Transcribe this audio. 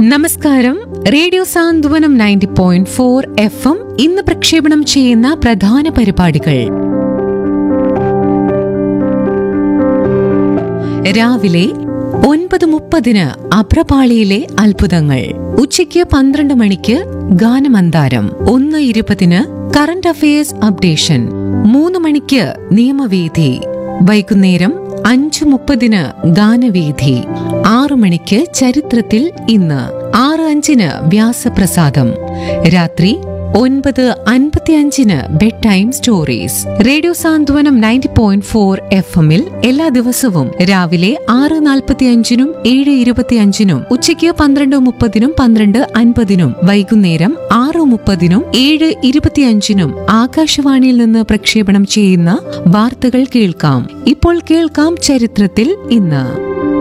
നമസ്കാരം radio Santhwanam ninety point four F M ഇന്ന് പ്രക്ഷേപണം ചെയ്യുന്ന പ്രധാന പരിപാടികൾ രാവിലെ ഒൻപത് മുപ്പതിന് അഭ്രപാളിയിലെ അത്ഭുതങ്ങൾ ഉച്ചയ്ക്ക് പന്ത്രണ്ട് മണിക്ക് ഗാനമന്താരം ഒന്ന് ഇരുപതിന് കറന്റ് അഫയേഴ്സ് അപ്ഡേഷൻ മൂന്ന് മണിക്ക് നിയമവേദി വൈകുന്നേരം അഞ്ചു മുപ്പതിന് ഗാനവേദി ആറു മണിക്ക് ചരിത്രത്തിൽ ഇന്ന് ആറ് അഞ്ചിന് വ്യാസപ്രസാദം രാത്രി ഒൻപത് അൻപത്തിയഞ്ചിന് bed time stories radio Santhwanam ninety point four F എമ്മിൽ എല്ലാ ദിവസവും രാവിലെ ആറ് നാൽപ്പത്തിയഞ്ചിനും ഏഴ് ഇരുപത്തിയഞ്ചിനും ഉച്ചയ്ക്ക് പന്ത്രണ്ട് മുപ്പതിനും പന്ത്രണ്ട് അൻപതിനും വൈകുന്നേരം ആറ് മുപ്പതിനും ഏഴ് ഇരുപത്തിയഞ്ചിനും ആകാശവാണിയിൽ നിന്ന് പ്രക്ഷേപണം ചെയ്യുന്ന വാർത്തകൾ കേൾക്കാം ഇപ്പോൾ കേൾക്കാം ചരിത്രത്തിൽ ഇന്ന്